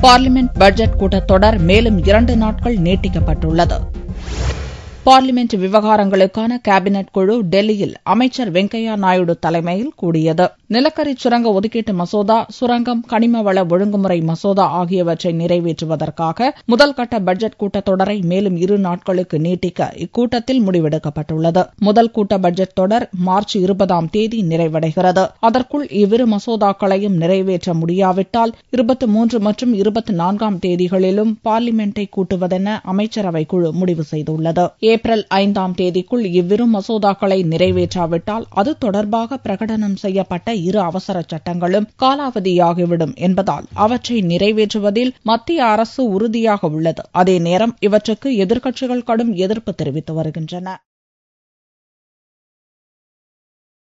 parliament budget கூட்டத்தொடர் மேலும் இரண்டு நாட்கள் நீட்டிக்கப்பட்டுள்ளது பார்லிமென்ட் விவகாரங்களுக்கான கேபினெட் குழு டெல்லியில் அமைச்சர் வெங்கையா நாயுடு தலைமையில் கூடியது நிலக்கரி சுரங்க ஒதுக்கீட்டு மசோதா சுரங்கம் கனிம வள ஒழுங்குமுறை மசோதா ஆகியவற்றை நிறைவேற்றுவதற்காக முதல்கட்ட பட்ஜெட் கூட்டத்தொடரை மேலும் இரு நாட்களுக்கு நீட்டிக்க இக்கூட்டத்தில் முடிவெடுக்கப்பட்டுள்ளது முதல் கூட்ட பட்ஜெட் தொடர் மார்ச் இருபதாம் தேதி நிறைவடைகிறது அதற்குள் இவ்விரு மசோதாக்களையும் நிறைவேற்ற முடியாவிட்டால் இருபத்து மூன்று மற்றும் இருபத்தி நான்காம் தேதிகளிலும் பார்லிமென்டை கூட்டுவதென அமைச்சரவை குழு முடிவு செய்துள்ளது ஏப்ரல் ஐந்தாம் தேதிக்குள் இவ்விரு மசோதாக்களை நிறைவேற்றாவிட்டால் அது தொடர்பாக பிரகடனம் செய்யப்பட்ட இரு அவசர சட்டங்களும் காலாவதியாகிவிடும் என்பதால் அவற்றை நிறைவேற்றுவதில் மத்திய அரசு உறுதியாக உள்ளது அதே நேரம் இவற்றுக்கு எதிர்க்கட்சிகள் கடும் எதிர்ப்பு தெரிவித்து வருகின்றன